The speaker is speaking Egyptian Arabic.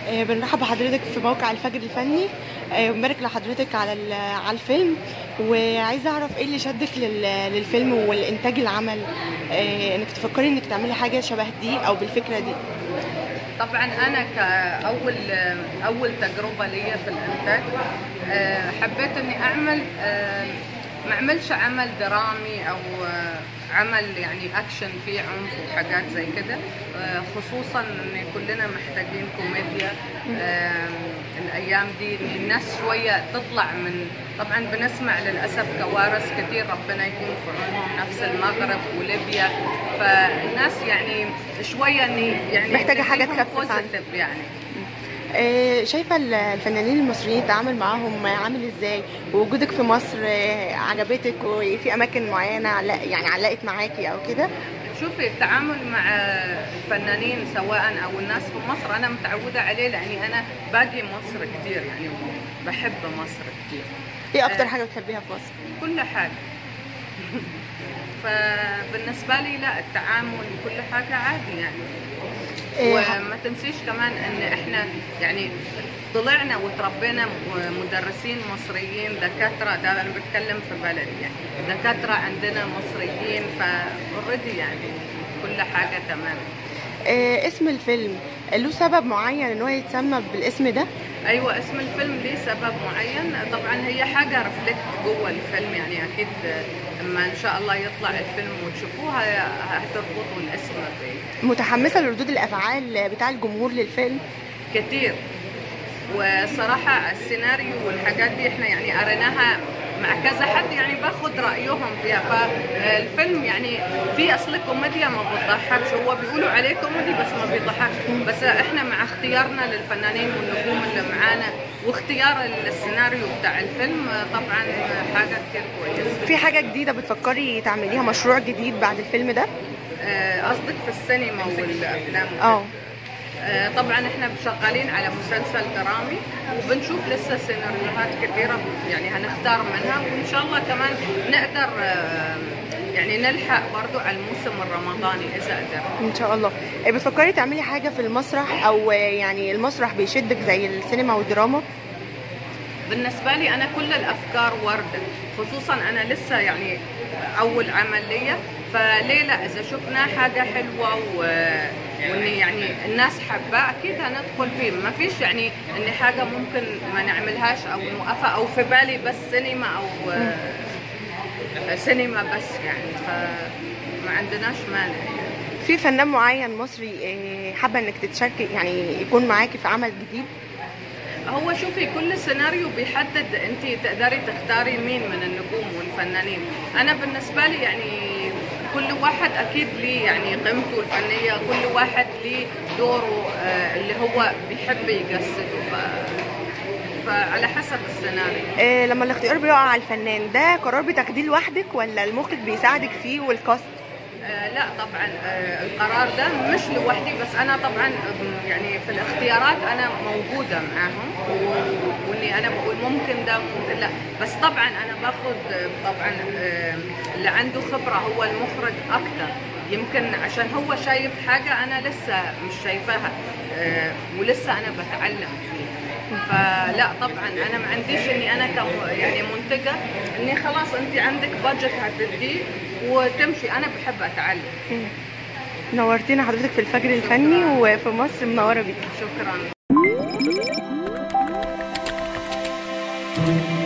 آه، بنرحب بحضرتك في موقع الفجر الفني آه، ومبارك لحضرتك على ال- على الفيلم وعايزه اعرف ايه اللي شدك لل- للفيلم والانتاج العمل آه، انك تفكري انك تعملي حاجه شبه دي او بالفكره دي طبعا انا كاول اول تجربه ليا في الانتاج آه، حبيت اني اعمل آه، ما اعملش عمل درامي او آه، عمل يعني اكشن فيه عنف وحاجات زي كده آه، خصوصا ان كلنا محتاجين كوميديا آه، الايام دي إن الناس شويه تطلع من طبعا بنسمع للاسف كوارث كثير ربنا يكون في عونهم نفس المغرب وليبيا فالناس يعني شويه اني يعني محتاجة حاجة نديهم تخفف عنها. positive يعني آه، شايفه ال- الفنانين المصريين التعامل معاهم عامل ازاي ووجودك في مصر آه، عجبتك وفي اماكن معينه علق يعني علقت معاكي او كده شوفي التعامل مع الفنانين سواء او الناس في مصر انا متعوده عليه لاني انا باقي مصر كثير يعني بحب مصر كثير ايه اكتر آه. حاجه بتحبيها في مصر كل حاجه فبالنسبه لي لا التعامل وكل حاجه عادي يعني آه، وما تنسيش كمان ان احنا يعني طلعنا وتربينا مدرسين مصريين دكاتره ده انا بتكلم في بلدي يعني دكاتره عندنا مصريين فاوريدي يعني كل حاجه تمام آه، اسم الفيلم له سبب معين ان هو يتسمى بالاسم ده ايوه اسم الفيلم ليه سبب معين طبعا هي حاجه رفلكت جوه الفيلم يعني اكيد اما ان شاء الله يطلع الفيلم وتشوفوها هتربطوا الاسم بيه متحمسه لردود الافعال بتاع الجمهور للفيلم كتير وصراحة السيناريو والحاجات دي احنا يعني قريناها مع كذا حد يعني باخد رأيهم فيها فالفيلم يعني في أصل كوميديا ما بتضحكش هو بيقولوا عليه كوميدي بس ما بيضحكش بس احنا مع اختيارنا للفنانين والنجوم اللي معانا واختيار السيناريو بتاع الفيلم طبعا حاجة كتير كويسة في حاجه جديده بتفكري تعمليها مشروع جديد بعد الفيلم ده آه، قصدك في السينما والأفلام وكده. اه آه، طبعا احنا شغالين على مسلسل درامي وبنشوف لسه سيناريوهات كثيره يعني هنختار منها وان شاء الله كمان نقدر آه، يعني نلحق برضو على الموسم الرمضاني اذا قدرنا ان شاء الله آه، بتفكري تعملي حاجه في المسرح او آه، يعني المسرح بيشدك زي السينما والدراما بالنسبه لي انا كل الافكار ورده خصوصا انا لسه يعني اول عمل ليا فليه لا اذا شفنا حاجه حلوه و... وان يعني الناس حباه اكيد هندخل فيه ما فيش يعني ان حاجه ممكن ما نعملهاش او نوقفها او في بالي بس سينما او آه، سينما بس يعني فما عندناش مانع يعني. في فنان معين مصري آه، حابه انك تتشاركي يعني يكون معاكي في عمل جديد هو شوفي كل سيناريو بيحدد انت تقدري تختاري مين من النجوم والفنانين انا بالنسبه لي يعني كل واحد اكيد ليه يعني قيمته الفنيه كل واحد ليه دوره آه، اللي هو بيحب يجسده ف... فعلى حسب السيناريو آه، لما الاختيار بيقع على الفنان ده قرار بتاخديه لوحدك ولا المخرج بيساعدك فيه والكاست آه، لا طبعا آه، القرار ده مش لوحدي بس انا طبعا آم، يعني في الاختيارات انا موجوده معاهم و- واني انا بقول ممكن ده ممكن لا بس طبعا انا باخد آه، طبعا آه، اللي عنده خبره هو المخرج اكتر يمكن عشان هو شايف حاجه انا لسه مش شايفاها آه، ولسه انا بتعلم فيها فلا طبعا انا ما عنديش اني انا كم يعني منتجه اني خلاص انت عندك بادجت هتديه وتمشي انا بحب اتعلم نورتينا حضرتك في الفجر الفني وفي مصر منوره بيكي شكرا